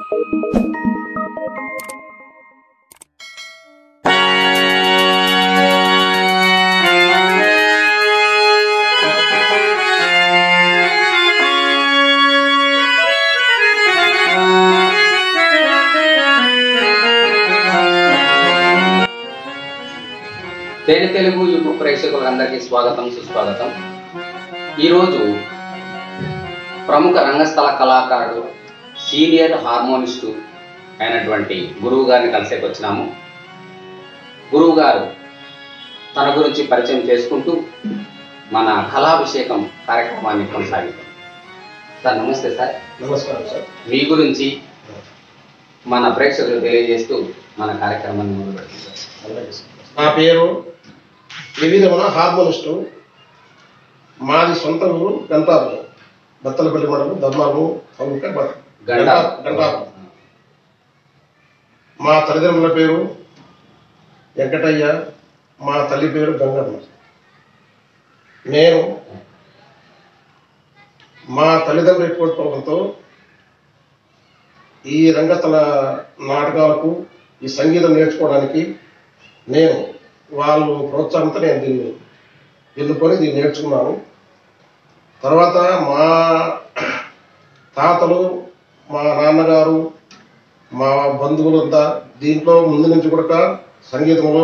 తేనె తెలుగు యూట్యూబ్ ప్రేక్షకులందరికీ స్వాగతం సుస్వాగతం ఈరోజు ప్రముఖ రంగస్థల కళాకారుడు సీనియర్ హార్మోనిస్టు అయినటువంటి గురువు గారిని కలిసేకి వచ్చినాము గురువు గారు తన గురించి పరిచయం చేసుకుంటూ మన కళాభిషేకం కార్యక్రమాన్ని కొనసాగిద్దాం సార్ నమస్తే సార్ నమస్కారం సార్ మీ గురించి మన ప్రేక్షకులు తెలియజేస్తూ మన కార్యక్రమాన్ని మొదలు పెడతాం సార్ అలాగే సార్. నా పేరు వివిధమున హార్మోనిస్టు మాది సొంత ఊరు గంటాపురం బత్తలపల్లి మండలం ధర్మారం ప్రముఖ గంటా గంటాపురం మా తల్లిదండ్రుల పేరు వెంకటయ్య మా తల్లి పేరు గంగమ్మ నేను మా తల్లిదండ్రుల ప్రోత్సాహంతో ఈ రంగస్థల నాటకాలకు ఈ సంగీతం నేర్చుకోవడానికి నేను వాళ్ళు ప్రోత్సాహంతో నేను దీన్ని ఎన్నుకొని దీన్ని నేర్చుకున్నాను తర్వాత మా తాతలు మా నాన్నగారు మా బంధువులంతా దీంట్లో ముందు నుంచి కూడా సంగీతంలో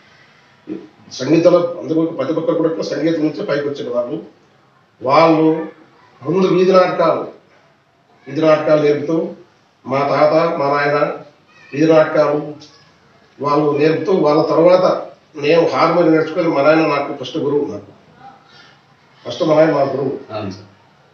సంగీతంలో అందుకు ప్రతి ఒక్కరు కూడా సంగీతం నుంచి పైకి వచ్చిన వాళ్ళు వాళ్ళు ముందు వీధి నాటకాలు వీధి నాటకాలు నేర్పుతూ మా తాత మా నాయన వీధి నాటకాలు వాళ్ళు నేర్పుతూ వాళ్ళ తర్వాత నేను హార్మోనియం నేర్చుకొని మా నాయన నాకు ఫస్ట్ గురువు నాకు ఫస్ట్ మా నాయన మా గురువు అవును సార్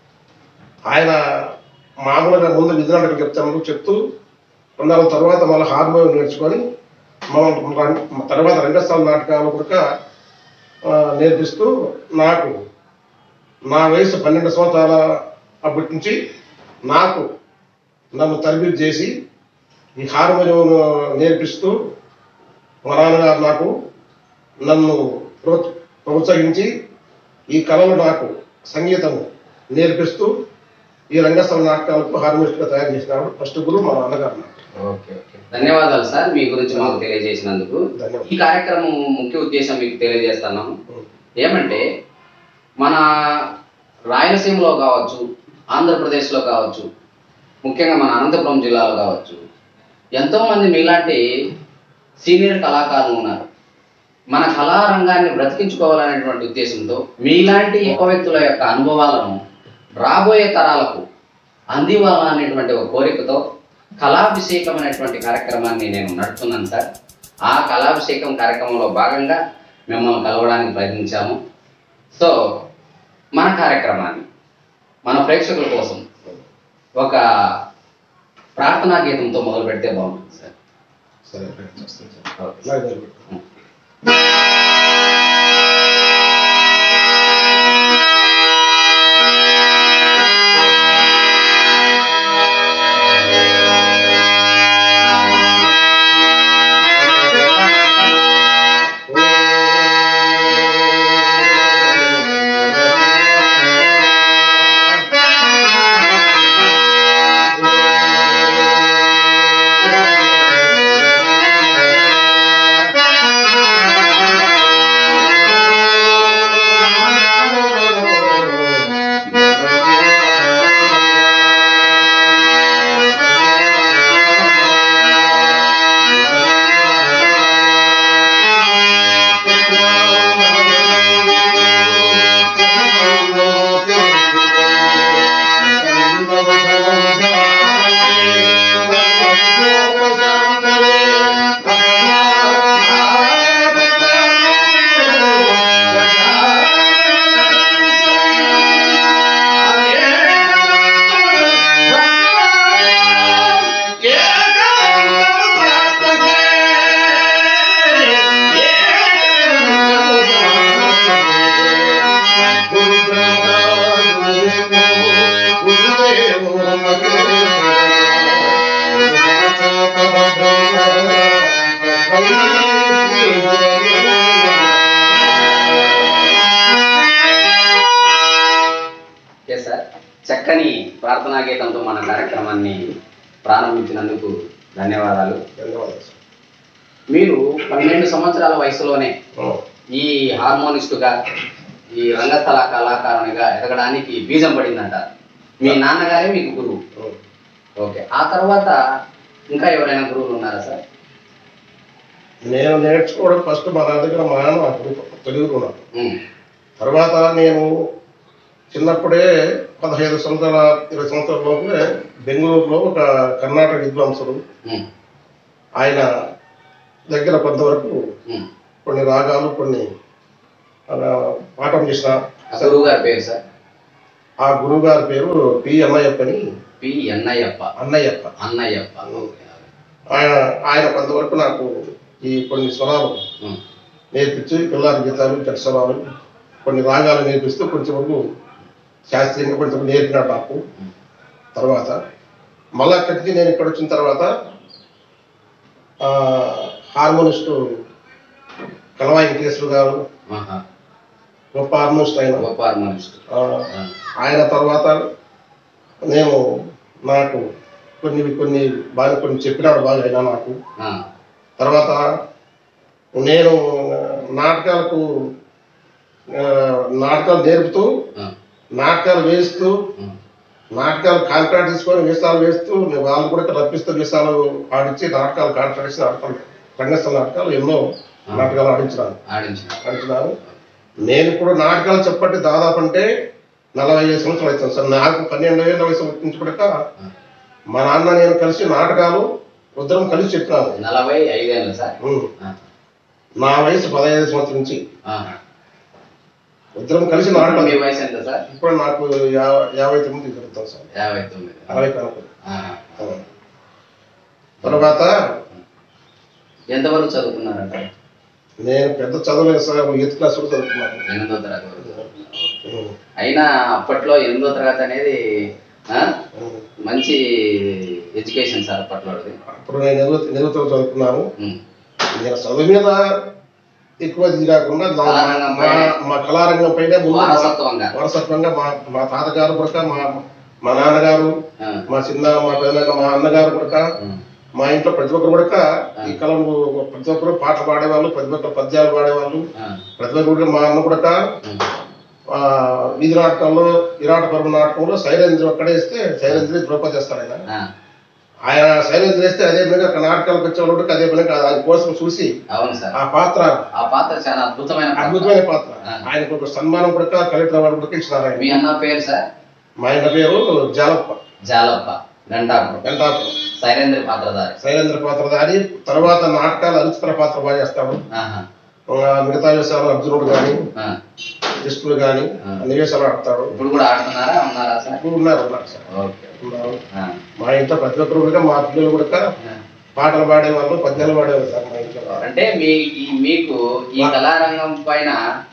ఆయన మామూలుగా ముందు విధానాలకు చెప్తాను చెప్తూ కొన్నాళ్ళ తర్వాత మళ్ళీ హార్మోనియం నేర్చుకొని మన మన తర్వాత రంగస్థల నాటకాలు కూడా ఆ, నేర్పిస్తూ నాకు నా వయసు పన్నెండు సంవత్సరాల అప్పటి నుంచి నాకు నన్ను తరబిదు చేసి ఈ హార్మోనియం నేర్పిస్తూ మా నాన్నగారు నాకు నన్ను ప్రో ప్రోత్సహించి ఈ కళలు నాకు సంగీతం నేర్పిస్తూ ఈ రంగస్థల నాటకాలకు హార్మోనిస్ట్గా తయారు చేసినాడు ఫస్ట్ గురువు మా నాన్నగారు నాకు. ఓకే ఓకే ధన్యవాదాలు సార్ మీ గురించి మాకు తెలియజేసినందుకు ధన్యవాదాలు ఈ కార్యక్రమం ముఖ్య ఉద్దేశం మీకు తెలియజేస్తాను ఏమంటే మన రాయలసీమలో కావచ్చు ఆంధ్రప్రదేశ్లో కావచ్చు ముఖ్యంగా మన అనంతపురం జిల్లాలో కావచ్చు ఎంతోమంది మీలాంటి సీనియర్ కళాకారులు ఉన్నారు మన కళారంగాన్ని బ్రతికించుకోవాలనేటువంటి ఉద్దేశంతో మీలాంటి ఎక్కువ వ్యక్తుల యొక్క అనుభవాలను రాబోయే తరాలకు అందివ్వాలనేటువంటి ఒక కోరికతో కళాభిషేకం అనేటువంటి కార్యక్రమాన్ని నేను నడుపుతున్నాను సార్ ఆ కళాభిషేకం కార్యక్రమంలో భాగంగా మిమ్మల్ని కలవడానికి ప్రయత్నించాము సో మన కార్యక్రమాన్ని మన ప్రేక్షకుల కోసం ఒక ప్రార్థనా గీతంతో మొదలు పెడితే బాగుంటుంది సార్ సరే ప్రయత్నం చేస్తాను సార్. ఓకే. అలాగే నిలబెట్టు. ఓకే సార్ చక్కని ప్రార్థనా గీతంతో మన కార్యక్రమాన్ని ప్రారంభించినందుకు ధన్యవాదాలు ధన్యవాదాలు సార్ మీరు పన్నెండు సంవత్సరాల వయసులోనే ఆ, ఈ హార్మోనిస్టుగా ఈ రంగస్థల కళాకారునిగా ఎదగడానికి బీజం పడిందంట మీ నాన్నగారే మీకు గురువు ఆ. ఓకే ఆ తర్వాత ఇంకా ఎవరైనా గురువులు ఉన్నారా సార్ నేను నేర్చుకోవడం ఫస్ట్ మా నాన్న దగ్గర మా నాన్న తెలుగుకున్నాను ఉమ్, తర్వాత నేను చిన్నప్పుడే పదహైదు సంవత్సరాల ఇరవై సంవత్సరాల లోపలే బెంగళూరులో ఒక కర్ణాటక విద్వాంసుడు ఉమ్, ఆయన దగ్గర కొంతవరకు ఉమ్. కొన్ని రాగాలు కొన్ని ఆ, పాఠం చేసిన ఆ గురువు గారి పేరు సార్ ఆ గురువు గారి పేరు పి అన్నయ్యప్ప అని పి ఎన్నయ్యప్ప అన్నయ్యప్ప అన్నయ్యప్ప ఓకే. ఆయన ఆయన కొంతవరకు నాకు ఈ కొన్ని స్వరాలు ఉమ్, నేర్పించి పిల్లల గీతాలు చట్టస్వరాలు కొన్ని రాగాలు నేర్పిస్తూ కొంచెం వరకు శాస్త్రీయంగా కొంచెం నేర్పినాడు నాకు ఉమ్. తర్వాత మళ్ళా అక్కడికి నేను ఇక్కడ వచ్చిన తర్వాత ఆ, హార్మోనిస్టు కలవా వెంకటేశ్వర గారు ఆహా. గొప్ప హార్మోనిస్ట్ ఆయన గొప్ప హార్మోనిస్ట్ ఆ, ఆయన తర్వాత నేను నాకు కొన్ని కొన్ని బాగా కొన్ని చెప్పినాడు బాగా ఆయన నాకు ఆ, తర్వాత నేను నాటకాలకు ఆ, నాటకాలు నేర్పుతూ ఆ, నాటకాలు వేస్తూ ఆ. నాటకాలు కాంట్రాక్ట్ తీసుకొని వేషాలు వేస్తూ నేను వాళ్ళు కూడా రప్పిస్తూ వేషాలు ఆడించి నాటకాలు కాంట్రాక్ట్ ఇచ్చి నాటకాలు రంగస్థల నాటకాలు ఎన్నో నాటకాలు ఆడించినాను ఆడించిన ఆడించినాను నేను ఇప్పుడు నాటకాలు చెప్పండి దాదాపు అంటే నలభై ఐదు సంవత్సరాలు అవుతుంది సార్ నాకు పన్నెండు ఏళ్ళ వయసు నుంచి కూడా మా నాన్న నేను కలిసి నాటకాలు ఇద్దరం కలిసి చెప్పినాను నలభై ఐదేళ్ళు సార్ ఉమ్. ఆ, నా వయసు పదహైదు సంవత్సరం నుంచి ఆ. ఇద్దరం కలిసి ఇప్పుడు నాటకాలు మీ వయసు ఎంత సార్ ఇప్పుడు నాకు యా- యాభై తొమ్మిది జరుగుతాం సార్ యాభై తొమ్మిది అరవై కనుక ఆ. తర్వాత ఎంతవరకు చదువుకున్నారంట నేను పెద్ద చదవలేదు సార్ ఎయిత్ క్లాస్ కూడా చదువుకున్నాను ఎనిమిదో తరగతి వరకు ఉమ్. అయినా అప్పట్లో ఎనిమిదో తరగతి అనేది ఆ, ఉమ్. మంచి ఎడ్యుకేషన్ సార్ అప్పట్లో అది. అప్పుడు నేను ఎనిమిదో ఎనిమిదో చదువుకున్నాను ఉమ్. నేను చదువు మీద ఎక్కువ ఇది కాకుండా నా- కళారంగం మా మా కళారంగం పైన ముందు మా- వారసత్వంగా వారసత్వంగా మా మా తాతగారు కూడా మా మా నాన్నగారు ఆ, మా చిన్న మా పెద్ద మా అన్నగారు కూడా ఉమ్, మా ఇంట్లో ప్రతి ఒక్కరు కూడా ఈ కళను ప్రతి ఒక్కరు పాటలు పాడేవాళ్ళు ప్రతి ఒక్కరు పద్యాలు పాడేవాళ్ళు ఆ, ప్రతి ఒక్కరు కూడా మా అన్న కూడా ఉమ్, ఆ, వీధి నాటకంలో విరాట పర్వ నాటకంలో శైలేంద్ర ఒక్కడే ఇస్తే శైలేంద్ర ద్రౌపది చేస్తాడు ఆయన ఆ, ఆయన శైలేంద్ర వేస్తే అదే విధంగా అక్కడ నాటకాలకు వచ్చేవాళ్ళు కూడా అదే విధంగా ఆయన కోసం చూసి అవును సార్ ఆ పాత్ర ఆ పాత్ర చాలా అద్భుతమైన పాత్ర. అద్భుతమైన పాత్ర ఆ. ఆయనకు ఒక సన్మానం కూడా కలెక్టర్ అవార్డు కూడా ఇచ్చినారు ఆయన మీ అన్న పేరు సార్ మా ఆయన పేరు జాలప్ప జాలప్ప గంటాపురం వెంటాపురం శైలేంద్ర పాత్రధారి శైలేంద్ర పాత్రధారి తర్వాత నాటకాలు అరిచిత్ర పాత్ర బాగా చేస్తాడు ఆహా, ఆ, మిగతా వేషాలు అర్జునుడు కానీ ఆ. కృష్ణుడు కానీ ఆ. అన్ని వేషాలు ఆడతాడు ఇప్పుడు కూడా ఆడుతున్నారా ఉన్నారా సార్ ఇప్పుడు ఉన్నారు ఉన్నారు సార్ ఓకే ఉన్నారు ఆ, మా ఇంట్లో ప్రతి ఒక్కరు కూడా మా పిల్లలు కూడా ఆ. పాటలు పాడేవాళ్ళు పద్యాలు పాడేవాళ్ళు సార్ మా ఇంట్లో అంటే మీ ఈ- మీకు ఈ కళారంగం పైన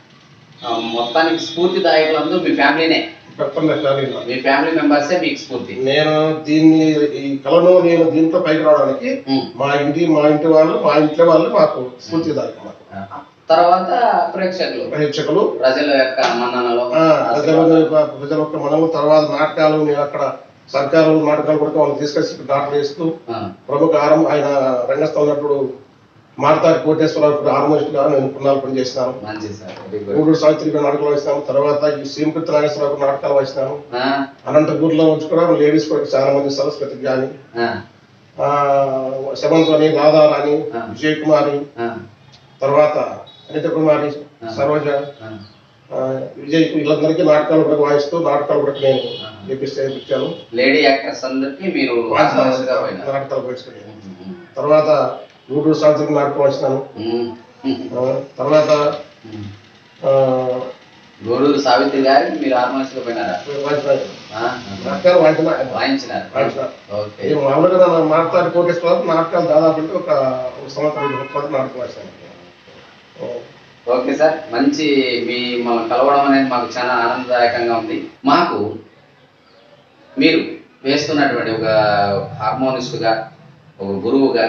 ఆ, మొత్తానికి స్ఫూర్తిదాయకులందరూ మీ ఫ్యామిలీనే చెప్పండి ఫ్యామిలీలో మీ ఫ్యామిలీ మెంబర్సే మీకు స్ఫూర్తి నేను దీన్ని ఈ కళను నేను దీంట్లో పైకి రావడానికి ఉమ్. మా ఇంటి మా ఇంటి వాళ్ళు మా ఇంట్లో వాళ్ళు మాకు స్ఫూర్తిదాయకం మాకు ఆ, తర్వాత ప్రేక్షకులు ప్రేక్షకులు ప్రజల యొక్క మన్ననలో ఆ, ప్రజల ప్రజల యొక్క మనము తర్వాత నాటకాలు నేను అక్కడ సర్కారు నాటకాలు కూడా వాళ్ళు తీసుకొచ్చి నాటకాలు వేస్తూ ఆ, ప్రముఖ ఆరం ఆయన రంగస్థలం ఉన్నప్పుడు మార్తారి కోటేశ్వరరావు హార్మోనిస్ట్ గా నేను పున్నాలు పనిచేసినాను మంచిది సార్ వెరీ గుడ్ మూడు సావిత్రి నాటకాలు వేసినాను తర్వాత ఈ శ్రీమకృతి నాగేశ్వరరావు నాటకాలు వేసినాను ఆ, అనంతపూర్లో వచ్చి కూడా లేడీస్ కూడా చాలా మంది సరస్వతి గాని ఆ, ఆ, శమంతని రాధారాణి ఆ. విజయ్ కుమారి ఆ, తర్వాత అనిత కుమారి ఆ. సరోజ ఆ. ఆ, విజయ్ వీళ్ళందరికీ నాటకాలు కూడా వాయిస్తూ నాటకాలు కూడా నేను ఆ. చేపిస్తే ఇచ్చాను లేడీ యాక్టర్స్ అందరికి మీరు ఆర్టిస్ట్గా పోయినారు నాటకాలు పోయించుకున్నాను ఉమ్, తర్వాత గూడూరు సాంస్కృతిక నాటకం వచ్చినాను ఉమ్, ఉమ్, ఆ, తర్వాత ఉమ్. ఆ, గూడూరు సావిత్రి గారి మీరు హార్మోనిస్ట్గా పోయినారా వాయించినాను. ఆ, ఆ. నాటకాలు వాయించిన వాయించినారు వాయించిన. ఓకే ఈ మామూలుగా నా మాట్లాడి కోటేశ్వరరావు నాటకాలు దాదాపు అంటే ఒక ఒక సంవత్సరం ముప్పై నాటకం వేసాను ఆ, ఓకే సార్ మంచి మీ మనం కలవడం అనేది మాకు చాలా ఆనందదాయకంగా ఉంది మాకు మీరు వేస్తున్నటువంటి ఒక హార్మోనిస్టుగా ఒక గురువుగా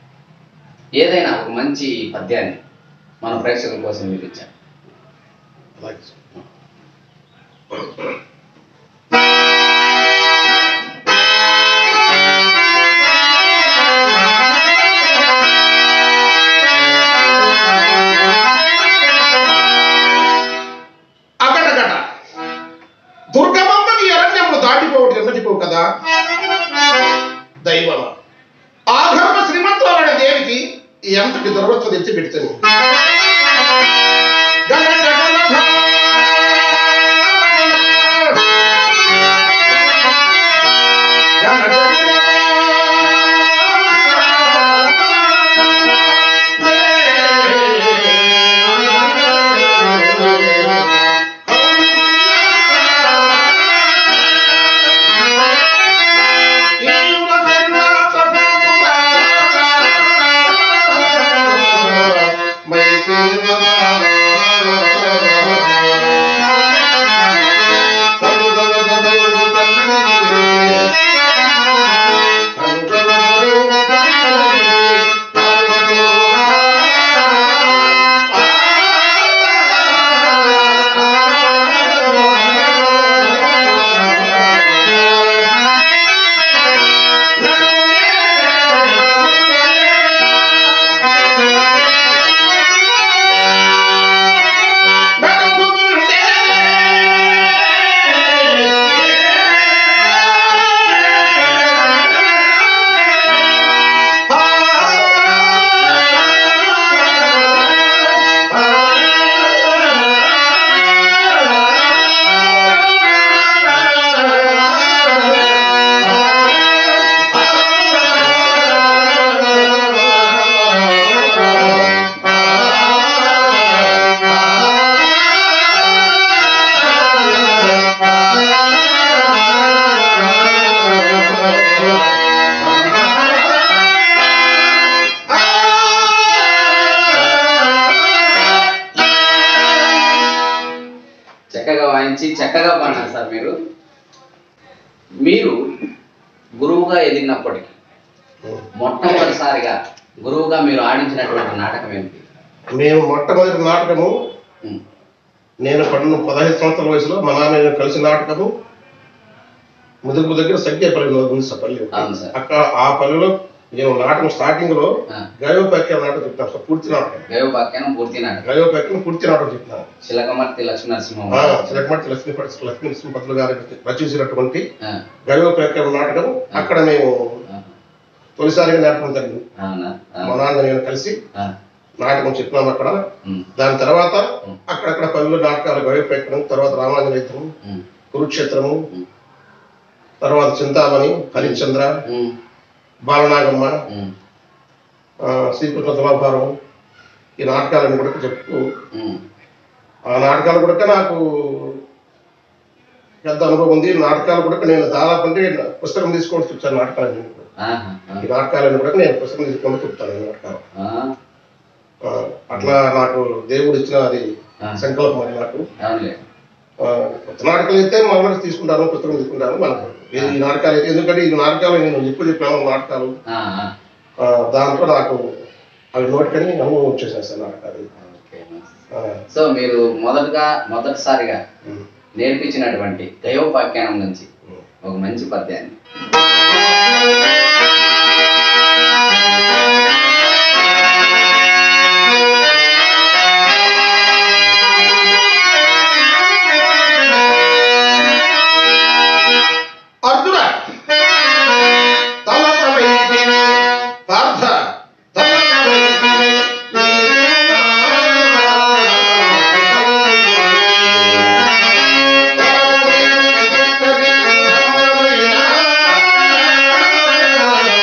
ఏదైనా ఒక మంచి పద్యాన్ని మన ప్రేక్షకుల కోసం మీరు ఇచ్చారు అలాగే సార్. ఆ దైవమ ఆ ధర్మ శ్రీమంతులైన దేవికి ఎంతటి దుర్వత్వం తెచ్చి పెడుతుంది గణ గణ చక్కగా వాయించి చక్కగా పాడినారు సార్ మీరు మీరు గురువుగా ఎదిగినప్పటికీ మొట్టమొదటిసారిగా గురువుగా మీరు ఆడించినటువంటి నాటకం ఏమిటి మేము మొట్టమొదటి నాటకము ఉమ్, నేను పన్ను పదహైదు సంవత్సరాల వయసులో మా నాన్న నేను కలిసి నాటకము ముదుగు దగ్గర సంఖ్యాపల్లిలో ఉంది సార్ పల్లి అవును సార్. అక్కడ ఆ పల్లెలో నేను నాటకం స్టార్టింగ్ లో ఆ. గయోపాఖ్య నాటకం చెప్తాను సార్ పూర్తి నాటకం దైవవాక్యానం పూర్తి నాటకం గయోపాఖ్యం పూర్తి నాటకం చెప్తాను శిలకమర్తి లక్ష్మీ నరసింహం ఆ, చిలకమర్తి లక్ష్మీ పట్ల లక్ష్మీ నరసింహపతులు గారు రచించినటువంటి ఆ, గయోపాఖ్యం నాటకం అక్కడ మేము ఆ, తొలిసారిగా నేర్పడం జరిగింది అవునా ఆ, మా నాన్న నేను కలిసి ఆ, నాటకం చెప్పినాము అక్కడ ఉమ్, దాని తర్వాత అక్కడక్కడ పల్లెలు నాటకాలు గయోపాఖ్యం తర్వాత రామాంజన యుద్ధం ఉమ్, కురుక్షేత్రము ఉమ్, తర్వాత చింతామణి హరిశ్చంద్ర ఉమ్, బాలనాగమ్మ ఉమ్, ఆ, శ్రీకృష్ణ తులాభారం ఈ నాటకాలను కూడా చెప్తూ ఉమ్, ఆ నాటకాలు కూడా నాకు పెద్ద అనుభవం ఉంది నాటకాలు కూడా నేను దాదాపు అంటే పుస్తకం తీసుకొని చూచాను నాటకాలన్నీ కూడా. ఆహా, ఆ, ఈ నాటకాలను కూడా నేను పుస్తకం తీసుకొని చూపుతాను ఈ నాటకాలు ఆ, ఆ, అట్లా నాకు దేవుడు ఇచ్చిన అది ఆ. సంకల్పం అది నాకు అవునులే ఆ, కొత్త నాటకాలు అయితే మామూలుగా తీసుకుంటాను పుస్తకం తీసుకుంటాను మనకు ఈ- ఈ నాటకాలు అయితే ఎందుకంటే ఈ నాటకాలు నేను ఎక్కువ చెప్పాను నాటకాలు ఆ, ఆ, ఆ, దాంట్లో నాకు అవి నోటికని అనుభవం వచ్చేసాను సార్ నాటకాలు ఓకే, ఆ, సో మీరు మొదటగా మొదటిసారిగా ఉమ్, నేర్పించినటువంటి దైవోపాఖ్యానం నుంచి ఉమ్. ఒక మంచి పద్యాన్ని అర్జున తలపవైతిని పార్థ తలపవైతిని నీ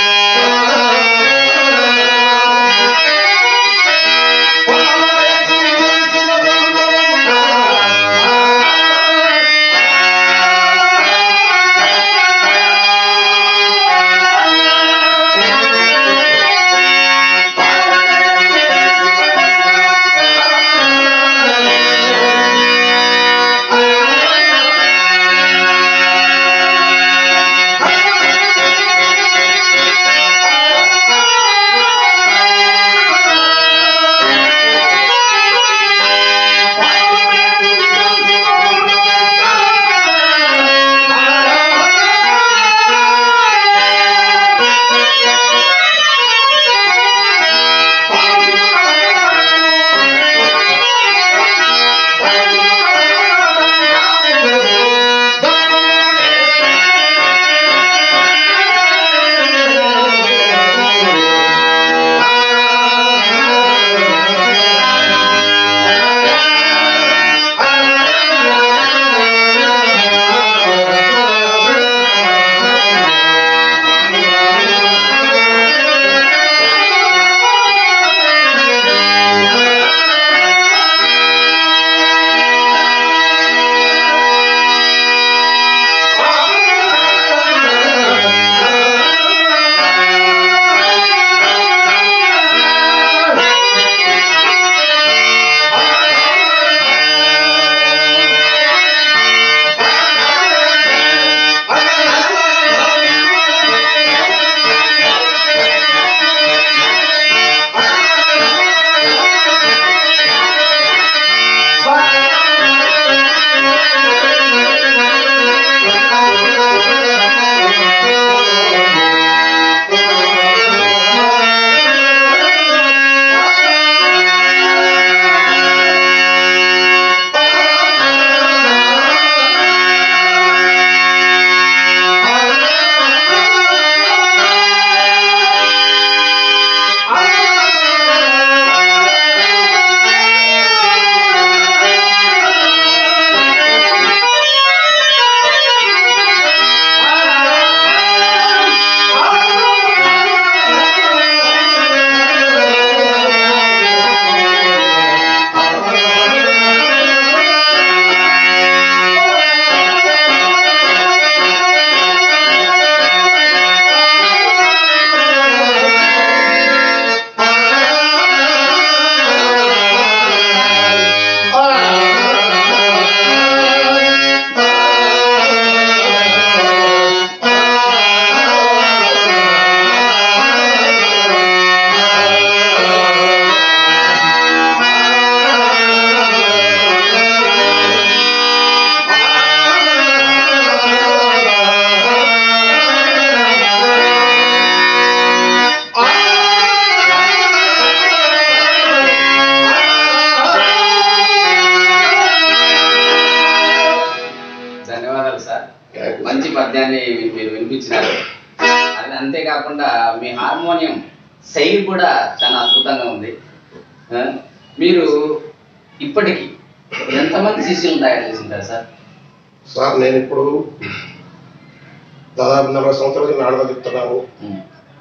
కాకుండా మీ హార్మోనియం శైలి కూడా చాలా అద్భుతంగా ఉంది ఆ, మీరు ఇప్పటికి ఎంతమంది శిష్యులను తయారు చేసింటారు సార్ సార్ నేను ఇప్పుడు దాదాపు నలభై సంవత్సరాల నుంచి నాటకం చెప్తున్నాను ఉమ్,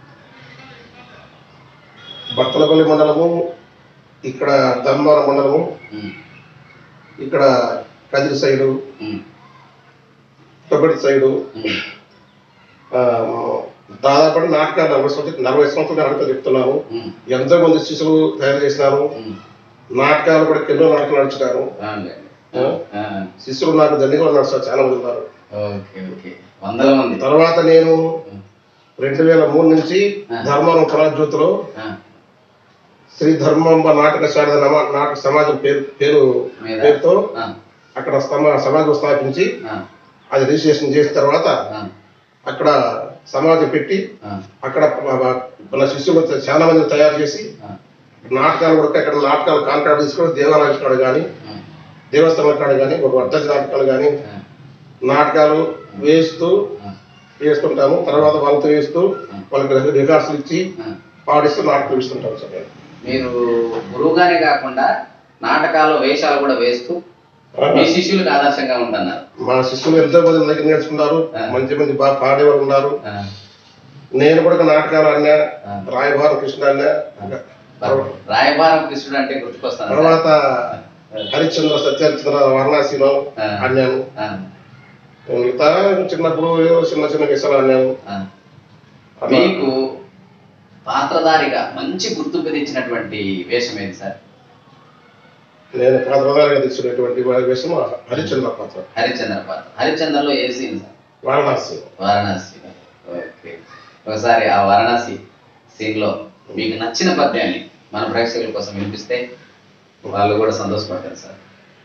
బత్తలపల్లి మండలము ఇక్కడ ధర్మవరం మండలము ఉమ్, ఇక్కడ కదిరి సైడు ఉమ్, తొగడి సైడు ఉమ్, ఆ, దాదాపు నాటకాలు నలభై సంవత్సరాలు నలభై సంవత్సరాలు నాటకాలు చెప్తున్నాను ఉమ్, ఎంతో మంది శిశువులు తయారు చేసినాను ఉమ్. నాటకాలు కూడా ఎన్నో నాటకాలు నడిచినాను బాగుంది. ఆ? ఆ, శిశువులు నాకు దండిగా నడుస్తారు చాలా మంది ఉన్నారు ఓకే ఓకే వందల మంది తర్వాత నేను ఉమ్, రెండు వేల మూడు నుంచి ధర్మవరం కళాజ్యోతిలో ఆ, శ్రీ ధర్మాంబ నాటక శారద నమ- నాటక సమాజం పేరు పేరు మీద? పేరుతో ఆ, అక్కడ స్తమ సమాజం స్థాపించి ఆ, అది రిజిస్ట్రేషన్ చేసిన తర్వాత ఆ, అక్కడ సమాజం పెట్టి ఆ, అక్కడ ప- ప- మన శిష్యులు చాలా మంది తయారు చేసి ఆ, నాటకాలు కూడా అక్కడ నాటకాలు కాంట్రాక్ట్ తీసుకొని దేవాలయం కాడ కానీ ఆ, దేవస్థానం కాడ కానీ ఒక వర్ధక నాటకాలు కానీ ఆ, నాటకాలు వేస్తూ ఆ, వేస్తుంటాము తర్వాత వాళ్ళతో వేస్తూ వాళ్ళకి రికార్డ్స్ ఇచ్చి ఆ. పాడిస్తూ నాటకాలు ఇస్తుంటాము సార్ నేను. మీరు గురువుగానే కాకుండా నాటకాలు వేషాలు కూడా వేస్తూ మీ శిష్యులకు ఆదర్శంగా ఉంటున్నారు మా శిష్యులు ఎంతో మంది మన దగ్గర నేర్చుకున్నారు ఆ. మంచి మంది బాగా పాడేవాళ్ళు ఉన్నారు ఆ, నేను కూడా ఒక నాటకాలు అన్నా ఆ. రాయభారం కృష్ణ అన్నా రాయబారం కృష్ణుడు అంటే గుర్తుకొస్తాను సార్. తర్వాత హరిశ్చంద్ర సత్యహరిచంద్ర వారణాసిలో ఆ. అన్నాను ఆ, మిగతా చిన్నప్పుడు ఏదో చిన్న చిన్న విషయాలు అన్నాను ఆ. అలా మీకు పాత్రధారిగా మంచి గుర్తింపు తెచ్చినటువంటి వేషం ఏది సార్ నేను పాత్రధారిగా తెచ్చినటువంటి విషయం హరిశ్చంద్ర పాత్ర హరిచంద్ర పాత్ర హరిచంద్రలో ఏ scene sir Varanasi Varanasi okay ఒకసారి ఆ వారణాసి సీన్ లో మీకు నచ్చిన పద్యాన్ని మన ప్రేక్షకుల కోసం వినిపిస్తే వాళ్ళు కూడా సంతోషపడతారు సార్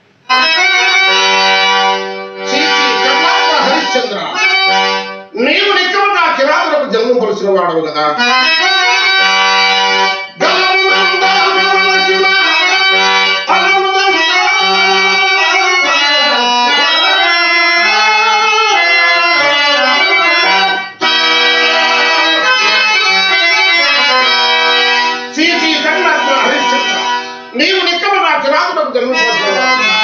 శ్రీ శ్రీ కర్ణాటక హరిశ్చంద్ర నీవు నిత్యము నా కిరాతులకు జన్మం పలిచిన వాడవు కదా శ్రీ శ్రీ కర్ణాటక హరిశ్చంద్ర నీవు నిత్యము నా కిరాతులకు జన్మం పలిచిన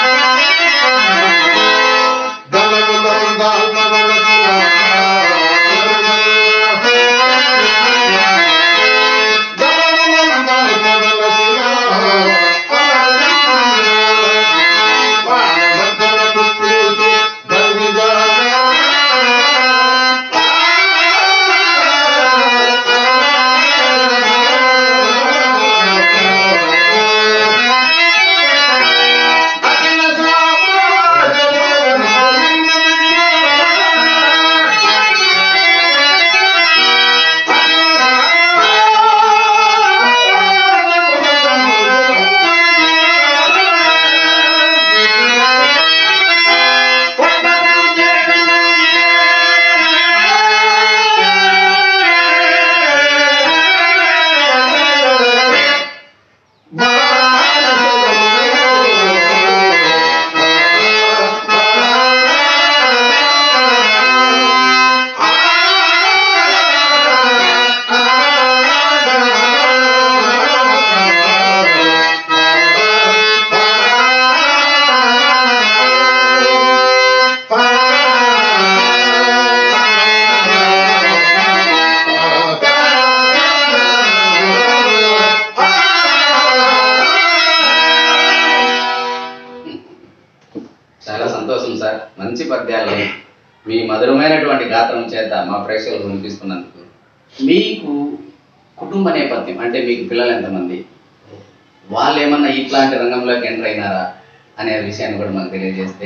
చాలా సంతోషం సార్ మంచి పద్యాలని మీ మధురమైనటువంటి గాత్రం చేత మా ప్రేక్షకులకు వినిపిస్తున్నందుకు మీకు కుటుంబ నేపథ్యం అంటే మీకు పిల్లలు ఎంతమంది వాళ్ళు ఏమన్నా ఇట్లాంటి రంగంలోకి ఎంటర్ అయినారా అనే విషయాన్ని కూడా మాకు తెలియజేస్తే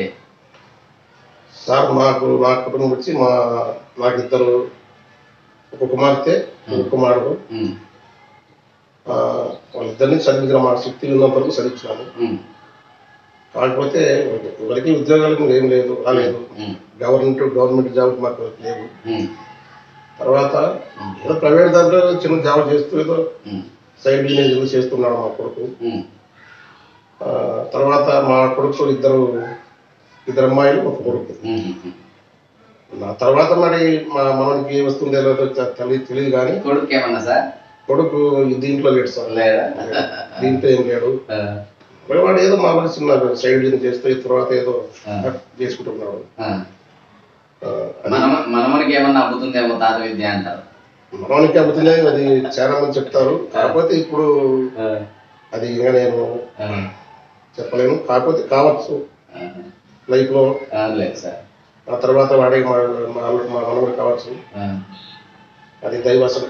సార్ మాకు మా కుటుంబం వచ్చి మా నాకు ఇద్దరు ఒక కుమార్తె ఒక కుమారుడు ఉమ్, ఆ, వాళ్ళిద్దరిని చదివించిన మా శక్తి ఉన్నంత వరకు చదివించాను ఉమ్, కాకపోతే ఎవరికి ఉద్యోగాలకు ఏం లేదు రాలేదు ఉమ్, గవర్నమెంట్ గవర్నమెంట్ జాబ్ మాకు లేవు ఉమ్, తర్వాత ఏదో ప్రైవేట్ దాంట్లో చిన్న జాబ్ చేస్తూ ఏదో ఉమ్, సైడ్ బిజినెస్ చేస్తున్నాడు మా కొడుకు ఉమ్, ఆ, తర్వాత మా కొడుకు ఇద్దరు ఇద్దరు అమ్మాయిలు ఒక కొడుకు ఉమ్, ఉమ్. నా తర్వాత మరి మా మనకి వస్తుందో లేదో తె- తెలియదు తెలియదు కానీ కొడుకు ఏమన్నా సార్ కొడుకు దీంట్లో లేడు సార్ లేదా దీంట్లో ఏం లేడు ఆ, మరి వాడు ఏదో మామూలు చిన్న సైడ్ బిజినెస్ చేస్తే తర్వాత ఏదో ఆ. చేసుకుంటున్నాడు ఆ. ఆ, అది మనమ మనమనికి ఏమన్నా అబ్బుతుందేమో తాత విద్య అంటారు మనవానికి అమ్ముతుంది అది చాలా మంది చెప్తారు కాకపోతే ఇప్పుడు ఆ, అది ఇంకా నేను ఆ, చెప్పలేను కాకపోతే కావచ్చు ఆ. లైఫ్ లో ఆ, లేదు సార్ ఆ తర్వాత వాడే మా మా మా మనవడు కావచ్చు ఆ. అది దైవాసన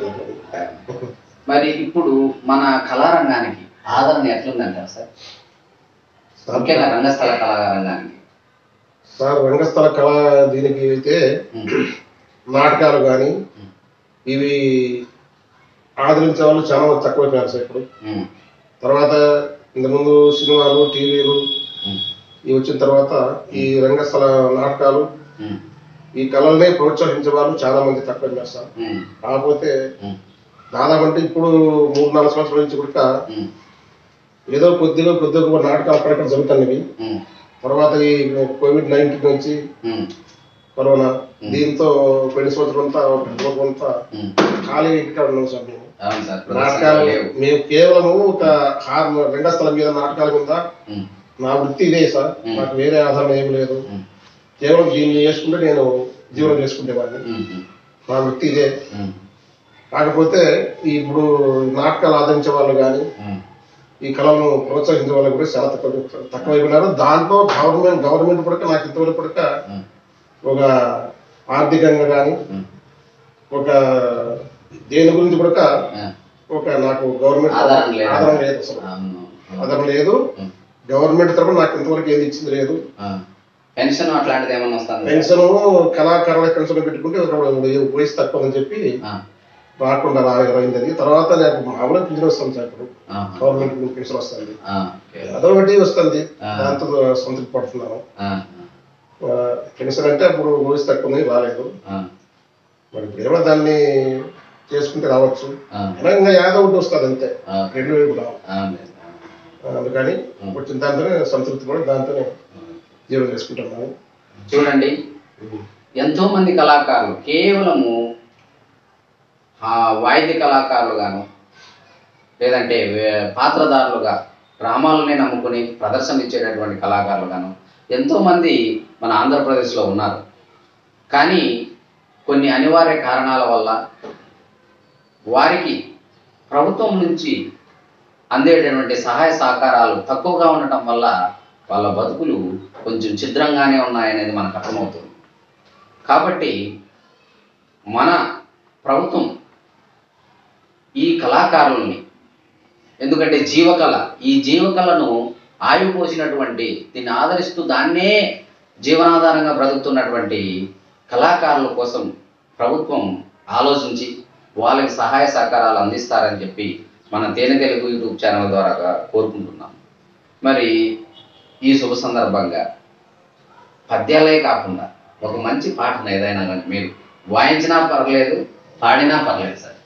మరి ఇప్పుడు మన కళారంగానికి ఆదరణ ఎట్లుందంటారు సార్ ముఖ్యంగా రంగస్థల కళారంగానికి సార్ రంగస్థల కళ దీనికి అయితే ఉమ్, నాటకాలు కానీ ఇవి ఆదరించే వాళ్ళు చాలా మంది తక్కువైపోయారు సార్ ఇప్పుడు ఉమ్, తర్వాత ఇంతకుముందు సినిమాలు టీవీలు ఉమ్, ఇవి వచ్చిన తర్వాత ఈ రంగస్థల నాటకాలు ఉమ్, ఈ కళల్ని ప్రోత్సహించే వాళ్ళు చాలా మంది తక్కువైపోయారు సార్ ఉమ్, కాకపోతే ఉమ్, దాదాపు అంటే ఇప్పుడు మూడు నాలుగు సంవత్సరాల నుంచి కూడా ఉమ్, ఏదో కొద్దిగా కొద్దిగా నాటకాలు అక్కడక్కడ జరుగుతున్నవి ఉమ్, తర్వాత ఈ కోవిడ్ నైన్టీన్ నుంచి ఉమ్, కరోనా దీంతో పెళ్లి సంవత్సరం అంతా ఒక సంవత్సరం అంతా ఉమ్. ఖాళీ ఇక్కడ ఉన్నాం సార్ మేము అవును సార్ నాటకాలు ప్రదర్శనలు లేవు మేము కేవలము ఒక హార్ రంగస్థలం మీద నాటకాల మీద ఉమ్, నా వృత్తి ఇదే సార్ నాకు వేరే ఆధారం ఏం లేదు ఉమ్, కేవలం దీన్ని చేసుకుంటే నేను జీవనం చేసుకునేవాడిని ఉమ్, ఉమ్, నా వృత్తి ఇదే ఉమ్, కాకపోతే ఇప్పుడు నాటకాలు ఆదరించే వాళ్ళు కానీ ఉమ్, ఈ కళలను ప్రోత్సహించే వాళ్ళు కూడా చాలా తక్కువ తక్కువైపోయినారు దాంట్లో గవర్నమెంట్ గవర్నమెంట్ కూడా నాకు ఇంతవరకు కూడా ఉమ్, ఒక ఆర్థికంగా కానీ ఉమ్. ఒక దేని గురించి కూడా ఆ, ఒక నాకు గవర్నమెంట్ ఆధారం లేదు. ఆధారం లేదు అసలు అవును. ఆధారం లేదు ఉమ్, గవర్నమెంట్ తరఫున నాకు ఇంతవరకు ఏది ఇచ్చింది లేదు ఆ. పెన్షన్ అట్లాంటిది ఏమన్నా వస్తుంది పెన్షన్ కళాకారుల పెన్షన్ పెట్టుకుంటే ఒక వయసు తక్కువ అని చెప్పి రాకుండా రాయింది అది తర్వాత నాకు మామూలుగా పెన్షన్ వస్తుంది సార్ ఇప్పుడు గవర్నమెంట్ పెన్షన్ వస్తుంది అదొకటి వస్తుంది ఆ. దాంతో సంతృప్తి పడుతున్నాను ఆ, ఆ, పెన్షన్ అంటే అప్పుడు వయసు తక్కువ ఉంది రాలేదు మరి ఇప్పుడు ఏమో దాన్ని చేసుకుంటే రావచ్చు అయినా ఇంకా యాదో ఒకటి వస్తుంది అంతే రెండు వైపు రావు అందుకని వచ్చిన దాంతోనే సంతృప్తి కూడా దాంతోనే జీవనం చేసుకుంటున్నాను చూడండి ఎంతో మంది కళాకారులు కేవలము ఆ వాయిద్య కళాకారులుగాను లేదంటే వే- పాత్రధారులుగా డ్రామాలనే నమ్ముకుని ప్రదర్శన ఇచ్చేటటువంటి కళాకారులుగాను ఎంతో మంది మన ఆంధ్రప్రదేశ్లో ఉన్నారు కానీ కొన్ని అనివార్య కారణాల వల్ల వారికి ప్రభుత్వం నుంచి అందేటటువంటి సహాయ సహకారాలు తక్కువగా ఉండటం వల్ల వాళ్ళ బతుకులు కొంచెం ఛిద్రంగానే ఉన్నాయనేది మనకు అర్థమవుతుంది కాబట్టి మన ప్రభుత్వం ఈ కళాకారుల్ని ఎందుకంటే జీవకళ ఈ జీవకళను ఆయువు పోసినటువంటి దీన్ని ఆదరిస్తూ దాన్నే జీవనాధారంగా బ్రతుకుతున్నటువంటి కళాకారుల కోసం ప్రభుత్వం ఆలోచించి వాళ్ళకి సహాయ సహకారాలు అందిస్తారని చెప్పి మన తేనె తెలుగు యూట్యూబ్ ఛానల్ ద్వారా కోరుకుంటున్నాం మరి ఈ శుభ సందర్భంగా పద్యాలే కాకుండా ఒక మంచి పాటను ఏదైనా కానీ మీరు వాయించినా పర్లేదు పాడినా పర్లేదు సార్